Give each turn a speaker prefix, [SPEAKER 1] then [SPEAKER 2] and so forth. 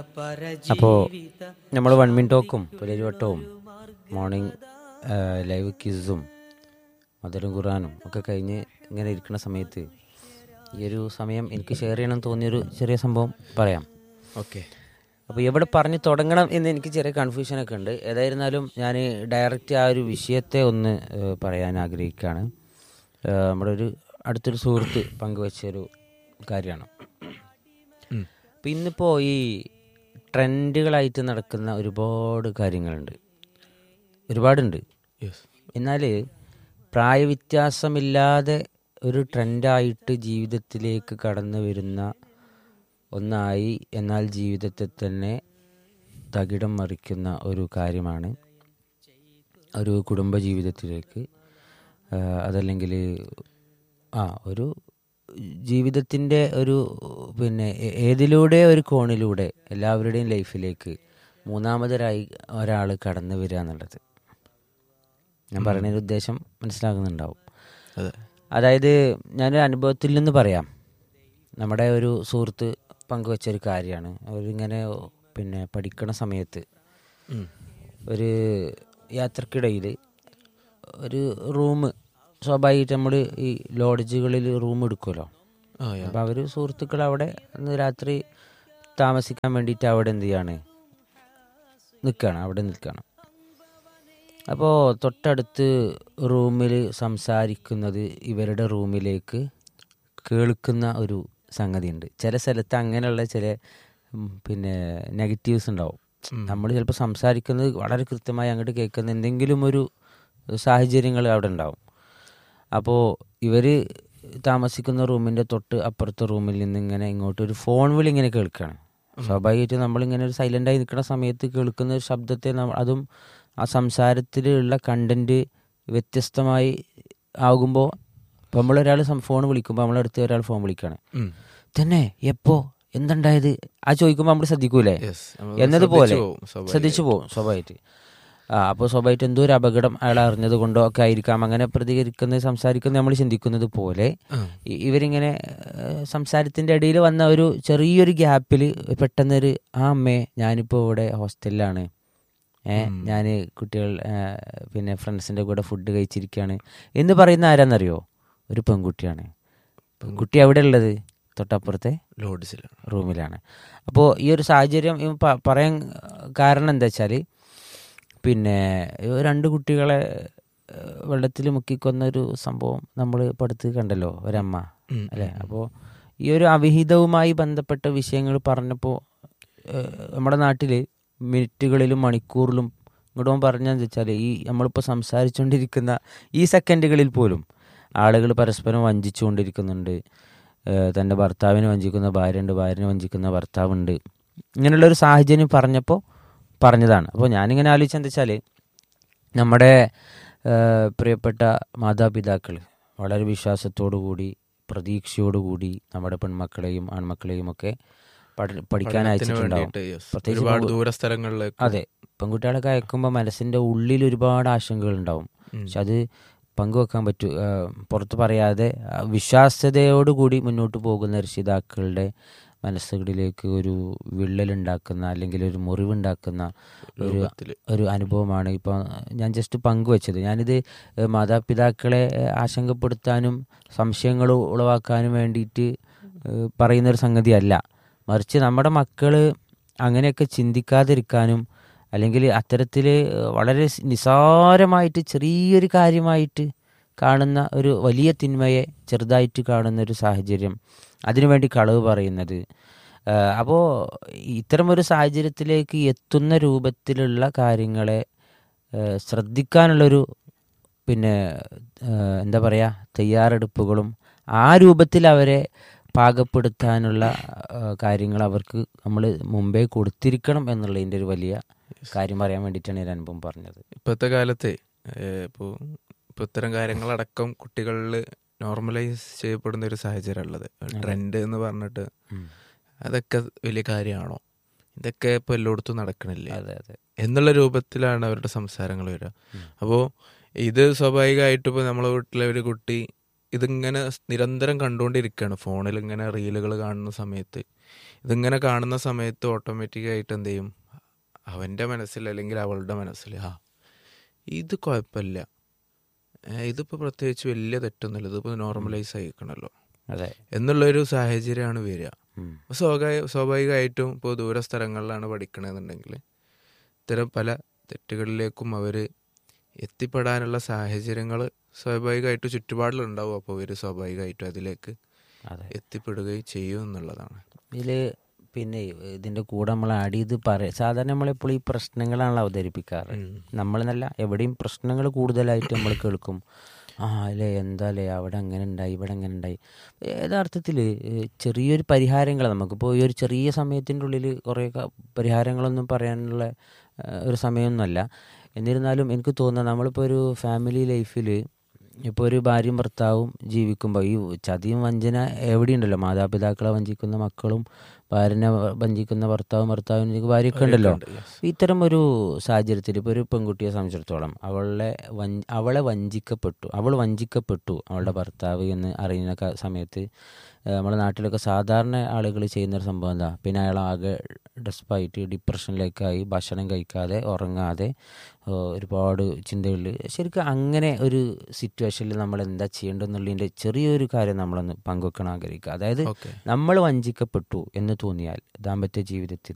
[SPEAKER 1] അപ്പോൾ നമ്മൾ വൺ മിൻ ടോക്കും പുലരിവട്ടവും മോർണിംഗ് ലൈവ് ക്വിസും മധുരം ഖുറാനും ഒക്കെ കഴിഞ്ഞ് ഇങ്ങനെ ഇരിക്കുന്ന സമയത്ത് ഈ ഒരു സമയം എനിക്ക് ഷെയർ ചെയ്യണം തോന്നിയൊരു ചെറിയ സംഭവം പറയാം
[SPEAKER 2] ഓക്കെ
[SPEAKER 1] അപ്പോൾ എവിടെ പറഞ്ഞ് തുടങ്ങണം എന്ന് എനിക്ക് ചെറിയ കൺഫ്യൂഷനൊക്കെ ഉണ്ട് ഏതായിരുന്നാലും ഞാൻ ഡയറക്റ്റ് ആ ഒരു വിഷയത്തെ ഒന്ന് ഏഹ്, പറയാൻ ആഗ്രഹിക്കുകയാണ് ഏഹ്, നമ്മുടെ ഒരു അടുത്തൊരു സുഹൃത്ത് പങ്കുവച്ചൊരു കാര്യമാണ് അപ്പം ഇന്നിപ്പോൾ ഈ ട്രെൻഡുകളായിട്ട് നടക്കുന്ന ഒരുപാട് കാര്യങ്ങളുണ്ട് ഒരുപാടുണ്ട്
[SPEAKER 2] യെസ്
[SPEAKER 1] എന്നാൽ പ്രായവ്യത്യാസമില്ലാതെ ഒരു ട്രെൻഡായിട്ട് ജീവിതത്തിലേക്ക് കടന്നു വരുന്ന ഒന്നായി എന്നാൽ ജീവിതത്തെ തന്നെ തകിടം മറിക്കുന്ന ഒരു കാര്യമാണ് ഒരു കുടുംബ ജീവിതത്തിലേക്ക് ആ, അതല്ലെങ്കിൽ ആ ഒരു ജീവിതത്തിൻ്റെ ഒരു പിന്നെ ഏ- ഏതിലൂടെ ഒരു കോണിലൂടെ എല്ലാവരുടെയും ലൈഫിലേക്ക് മൂന്നാമതൊരായി ഒരാൾ കടന്നു വരിക എന്നുള്ളത് ഞാൻ പറയുന്നതിൻ്റെ ഉദ്ദേശം മനസ്സിലാകുന്നുണ്ടാവും
[SPEAKER 2] അതെ
[SPEAKER 1] അതായത് ഞാനൊരു അനുഭവത്തിൽ നിന്ന് പറയാം നമ്മുടെ ഒരു സുഹൃത്ത് പങ്കുവച്ച ഒരു കാര്യമാണ് അവരിങ്ങനെ പിന്നെ പഠിക്കണ സമയത്ത്
[SPEAKER 2] ഉം.
[SPEAKER 1] ഒരു യാത്രക്കിടയിൽ ഒരു റൂം സ്വാഭാവികമായിട്ട് നമ്മൾ ഈ ലോഡ്ജുകളിൽ റൂം എടുക്കുമല്ലോ
[SPEAKER 2] ആ യാ
[SPEAKER 1] അപ്പോൾ അവർ സുഹൃത്തുക്കൾ അവിടെ അന്ന് രാത്രി താമസിക്കാൻ വേണ്ടിയിട്ട് അവിടെ എന്ത് ചെയ്യാണ് നിൽക്കുകയാണ് അവിടെ നിൽക്കുകയാണ് അപ്പോൾ തൊട്ടടുത്ത് റൂമിൽ സംസാരിക്കുന്നത് ഇവരുടെ റൂമിലേക്ക് കേൾക്കുന്ന ഒരു സംഗതിയുണ്ട് ചില സ്ഥലത്ത് അങ്ങനെയുള്ള ചില ഉം, പിന്നെ നെഗറ്റീവ്സ് ഉണ്ടാവും നമ്മൾ ചിലപ്പോൾ സംസാരിക്കുന്നത് വളരെ കൃത്യമായി അങ്ങോട്ട് കേൾക്കുന്ന എന്തെങ്കിലും ഒരു സാഹചര്യങ്ങൾ അവിടെ ഉണ്ടാവും അപ്പോൾ ഇവർ താമസിക്കുന്ന റൂമിൻ്റെ തൊട്ട് അപ്പുറത്തെ റൂമിൽ നിന്ന് ഇങ്ങനെ ഇങ്ങോട്ട് ഒരു ഫോൺ വിളി ഇങ്ങനെ കേൾക്കുകയാണ് സ്വാഭാവികമായിട്ടും നമ്മളിങ്ങനെ ഒരു സൈലൻ്റായി നിൽക്കുന്ന സമയത്ത് കേൾക്കുന്ന ഒരു ശബ്ദത്തെ നമ്മ അതും ആ സംസാരത്തിലുള്ള കണ്ടന്റ് വ്യത്യസ്തമായി ആകുമ്പോൾ ഇപ്പോൾ നമ്മളൊരാൾ ഫോൺ വിളിക്കുമ്പോൾ നമ്മളടുത്ത് ഒരാൾ ഫോൺ വിളിക്കുകയാണ്
[SPEAKER 2] ഉം.
[SPEAKER 1] തന്നെ എപ്പോ എന്തുണ്ടായത് ആ ചോദിക്കുമ്പോൾ നമ്മൾ ശ്രദ്ധിക്കൂലേ
[SPEAKER 2] Yes. നമ്മൾ
[SPEAKER 1] എന്നതുപോലെ
[SPEAKER 2] ശ്രദ്ധിച്ചു പോവും, സ്വാഭാവികം.
[SPEAKER 1] ശ്രദ്ധിച്ചു പോകും സ്വാഭാവികമായിട്ട് ആ അപ്പോൾ സ്വാഭാവികമായിട്ട് എന്തോ ഒരു അപകടം അയാൾ അറിഞ്ഞത് കൊണ്ടോ ഒക്കെ ആയിരിക്കാം അങ്ങനെ പ്രതികരിക്കുന്നത് സംസാരിക്കുന്നത് നമ്മൾ ചിന്തിക്കുന്നത് പോലെ
[SPEAKER 2] ആ.
[SPEAKER 1] ഇ- ഇവരിങ്ങനെ ഏഹ്, സംസാരത്തിന്റെ ഇടയിൽ വന്ന ഒരു ചെറിയൊരു ഗ്യാപ്പിൽ പെട്ടെന്നൊരു ആ അമ്മേ ഞാനിപ്പോൾ ഇവിടെ ഹോസ്റ്റലിലാണ് ഏ ഞാൻ കുട്ടികൾ ഏഹ്, പിന്നെ ഫ്രണ്ട്സിന്റെ കൂടെ ഫുഡ് കഴിച്ചിരിക്കുകയാണ് എന്ന് പറയുന്ന ആരാന്നറിയോ ഒരു പെൺകുട്ടിയാണ് കുട്ടി എവിടെ ഉള്ളത് തൊട്ടപ്പുറത്തെ
[SPEAKER 2] ലോഡ്ജിലാണ്
[SPEAKER 1] റൂമിലാണ് അപ്പോൾ ഈ ഒരു സാഹചര്യം ഇവൻ പ- പറയാൻ കാരണം എന്താ വെച്ചാൽ പിന്നെ ഇവ രണ്ട് കുട്ടികളെ വെള്ളത്തിൽ മുക്കിക്കൊന്ന ഒരു സംഭവം നമ്മൾ ഇപ്പോൾ അടുത്ത് കണ്ടല്ലോ ഒരമ്മ
[SPEAKER 2] ഉം,
[SPEAKER 1] അല്ലേ അപ്പോൾ ഈ ഒരു അവിഹിതവുമായി ബന്ധപ്പെട്ട വിഷയങ്ങൾ പറഞ്ഞപ്പോൾ നമ്മുടെ നാട്ടിൽ മിനിറ്റുകളിലും മണിക്കൂറിലും ഇങ്ങോട്ടും പറഞ്ഞതെന്ന് വെച്ചാൽ ഈ നമ്മളിപ്പോൾ സംസാരിച്ചുകൊണ്ടിരിക്കുന്ന ഈ സെക്കൻഡുകളിൽ പോലും ആളുകൾ പരസ്പരം വഞ്ചിച്ചുകൊണ്ടിരിക്കുന്നുണ്ട് ഏഹ് തൻ്റെ ഭർത്താവിനെ വഞ്ചിക്കുന്ന ഭാര്യയുണ്ട് ഭാര്യനെ വഞ്ചിക്കുന്ന ഭർത്താവുണ്ട് ഇങ്ങനെയുള്ളൊരു സാഹചര്യം പറഞ്ഞപ്പോൾ പറഞ്ഞതാണ് അപ്പോൾ ഞാനിങ്ങനെ ആലോചിച്ചത് എന്താ വെച്ചാൽ നമ്മുടെ ഏഹ് പ്രിയപ്പെട്ട മാതാപിതാക്കൾ വളരെ വിശ്വാസത്തോടു കൂടി പ്രതീക്ഷയോടുകൂടി നമ്മുടെ പെൺമക്കളെയും ആൺമക്കളെയും ഒക്കെ പഠ- പഠിക്കാൻ
[SPEAKER 2] പഠനത്തിന്
[SPEAKER 1] അയച്ചിട്ടുണ്ടാവും
[SPEAKER 2] വേണ്ടിയിട്ട്, yes.
[SPEAKER 1] പ്രത്യേകിച്ച്
[SPEAKER 2] ഒരുപാട്
[SPEAKER 1] പെൺകു-
[SPEAKER 2] ദൂര സ്ഥലങ്ങളിലേക്ക്
[SPEAKER 1] അതെ പെൺകുട്ടികളൊക്കെ അയക്കുമ്പോൾ മനസ്സിന്റെ ഉള്ളിൽ ഒരുപാട് ആശങ്കകൾ ഉണ്ടാവും
[SPEAKER 2] ഉം.
[SPEAKER 1] പക്ഷെ അത് പങ്കുവെക്കാൻ പറ്റൂ ആ, പുറത്ത് പറയാതെ ആ, വിശ്വാസ്യതയോടുകൂടി മുന്നോട്ട് പോകുന്ന രക്ഷിതാക്കളുടെ മനസ്സുകളിലേക്ക് ഒരു വിള്ളലുണ്ടാക്കുന്ന അല്ലെങ്കിൽ ഒരു മുറിവുണ്ടാക്കുന്ന ഒരു
[SPEAKER 2] രൂപത്തില്.
[SPEAKER 1] ഒരു അനുഭവമാണ് ഇപ്പോൾ ഞാൻ ജസ്റ്റ് പങ്കുവച്ചത് ഞാനിത് ഏഹ്, മാതാപിതാക്കളെ ഏഹ്, ആശങ്കപ്പെടുത്താനും സംശയങ്ങൾ ഉളവാക്കാനും വേണ്ടിയിട്ട് ഏഹ്, പറയുന്നൊരു സംഗതിയല്ല മറിച്ച് നമ്മുടെ മക്കൾ അങ്ങനെയൊക്കെ ചിന്തിക്കാതിരിക്കാനും അല്ലെങ്കിൽ അത്തരത്തിൽ വളരെ സ് നിസാരമായിട്ട് ചെറിയൊരു കാര്യമായിട്ട് കാണുന്ന ഒരു വലിയ തിന്മയെ ചെറുതായിട്ട് കാണുന്ന ഒരു സാഹചര്യം അതിനുവേണ്ടി കളവ് പറയുന്നത് അപ്പോൾ ഇത്തരം ഒരു സാഹചര്യത്തിലേക്ക് എത്തുന്ന രൂപത്തിലുള്ള കാര്യങ്ങളെ ഏഹ്, ശ്രദ്ധിക്കാനുള്ളൊരു പിന്നെ ഏഹ്, എന്താ പറയുക തയ്യാറെടുപ്പുകളും ആ രൂപത്തിൽ അവരെ പാകപ്പെടുത്താനുള്ള ഏഹ്, കാര്യങ്ങൾ അവർക്ക് നമ്മൾ മുമ്പേ കൊടുത്തിരിക്കണം എന്നുള്ളതിൻ്റെ ഒരു വലിയ കാര്യം പറയാൻ വേണ്ടിയിട്ടാണ് ഈ ഒരു അനുഭവം പറഞ്ഞത്
[SPEAKER 2] ഇപ്പോഴത്തെ കാലത്തെ ഏഹ്, ഇപ്പോ ഇപ്പൊ ഇത്തരം കാര്യങ്ങളടക്കം കുട്ടികളിൽ നോർമലൈസ് ചെയ്യപ്പെടുന്ന ഒരു സാഹചര്യം ഉള്ളത് ട്രെൻഡ് എന്ന് പറഞ്ഞിട്ട് അതൊക്കെ വലിയ കാര്യമാണോ ഇതൊക്കെ ഇപ്പൊ എല്ലായിടത്തും നടക്കണില്ലേ
[SPEAKER 1] അതെ അതെ
[SPEAKER 2] എന്നുള്ള രൂപത്തിലാണ് അവരുടെ സംസാരങ്ങൾ വരിക അപ്പോൾ ഇത് സ്വാഭാവികമായിട്ട് ഇപ്പോൾ നമ്മളെ വീട്ടിലെ ഒരു കുട്ടി ഇതിങ്ങനെ നിരന്തരം കണ്ടുകൊണ്ടിരിക്കുകയാണ് ഫോണിൽ ഇങ്ങനെ റീലുകൾ കാണുന്ന സമയത്ത് ഇതിങ്ങനെ കാണുന്ന സമയത്ത് ഓട്ടോമാറ്റിക്കായിട്ട് എന്ത് ചെയ്യും അവൻ്റെ മനസ്സിൽ അല്ലെങ്കിൽ അവളുടെ മനസ്സിൽ ആ ഇത് കുഴപ്പമില്ല ഏ, ഇതിപ്പോൾ പ്രത്യേകിച്ച് വലിയ തെറ്റൊന്നുമില്ല ഇതിപ്പോൾ നോർമലൈസ് ആയിക്കണല്ലോ
[SPEAKER 1] അതെ
[SPEAKER 2] എന്നുള്ളൊരു സാഹചര്യമാണ് വരിക
[SPEAKER 1] ഉം.
[SPEAKER 2] സ്വാഭാവിക സ്വാഭാവികമായിട്ടും ഇപ്പോൾ ദൂര സ്ഥലങ്ങളിലാണ് പഠിക്കണമെന്നുണ്ടെങ്കിൽ ഇത്തരം പല തെറ്റുകളിലേക്കും അവർ എത്തിപ്പെടാനുള്ള സാഹചര്യങ്ങൾ സ്വാഭാവികമായിട്ടും ചുറ്റുപാടിലുണ്ടാവും അപ്പോൾ അവർ സ്വാഭാവികമായിട്ടും അതിലേക്ക്
[SPEAKER 1] അതെ
[SPEAKER 2] എത്തിപ്പെടുകയും ചെയ്യും എന്നുള്ളതാണ്
[SPEAKER 1] ഇതില് പിന്നെ ഇതിന്റെ കൂടെ നമ്മൾ ആഡ് ചെയ്ത് പറ സാധാരണ നമ്മളെപ്പോൾ ഈ പ്രശ്നങ്ങളാണല്ലോ അവതരിപ്പിക്കാറ് നമ്മളെന്നല്ല എവിടെയും പ്രശ്നങ്ങൾ കൂടുതലായിട്ട് നമ്മൾ കേൾക്കും ആ അല്ലേ എന്താ അല്ലേ അവിടെ അങ്ങനെ ഉണ്ടായി ഇവിടെ അങ്ങനെ ഉണ്ടായി യഥാർത്ഥത്തിൽ ചെറിയൊരു പരിഹാരങ്ങൾ നമുക്കിപ്പോൾ ഈ ഒരു ചെറിയ സമയത്തിൻ്റെ ഉള്ളിൽ കുറേ ക- പരിഹാരങ്ങളൊന്നും പറയാനുള്ള ആ, ഒരു സമയമൊന്നുമല്ല എന്നിരുന്നാലും എനിക്ക് തോന്നുന്നത് നമ്മളിപ്പോൾ ഒരു ഫാമിലി ലൈഫിൽ ഇപ്പോൾ ഒരു ഭാര്യയും ഭർത്താവും ജീവിക്കുമ്പോൾ ഈ ചതിയും വഞ്ചന എവിടെയുണ്ടല്ലോ മാതാപിതാക്കളെ വഞ്ചിക്കുന്ന മക്കളും ഭാര്യനെ വഞ്ചിക്കുന്ന ഭർത്താവും ഭർത്താവിനെ വഞ്ചിക്കുന്ന ഭാര്യയൊക്കെ ഉണ്ടല്ലോ ഇത്തരം ഒരു സാഹചര്യത്തിൽ ഇപ്പോൾ ഒരു പെൺകുട്ടിയെ സംബന്ധിച്ചിടത്തോളം അവളെ വഞ്ച അവളെ വഞ്ചിക്കപ്പെട്ടു അവൾ വഞ്ചിക്കപ്പെട്ടു അവളുടെ ഭർത്താവ് എന്ന് അറിയുന്ന ക- സമയത്ത് ഏഹ് നമ്മുടെ നാട്ടിലൊക്കെ സാധാരണ ആളുകൾ ചെയ്യുന്നൊരു സംഭവം എന്താ പിന്നെ അയാൾ ആകെ ഡെസ്പായിട്ട് ഡിപ്രഷനിലേക്കായി ഭക്ഷണം കഴിക്കാതെ ഉറങ്ങാതെ ഏഹ് ഒരുപാട് ചിന്തകളിൽ ശരിക്കും അങ്ങനെ ഒരു സിറ്റുവേഷനിൽ നമ്മൾ എന്താ ചെയ്യേണ്ടതെന്നുള്ളതിൻ്റെ ചെറിയൊരു കാര്യം നമ്മളൊന്ന് പങ്കുവെക്കണം ആഗ്രഹിക്കുക അതായത്
[SPEAKER 2] ഓക്കെ
[SPEAKER 1] നമ്മൾ വഞ്ചിക്കപ്പെട്ടു എന്ന് തോന്നിയാൽ ദാമ്പത്യ ജീവിതത്തിൽ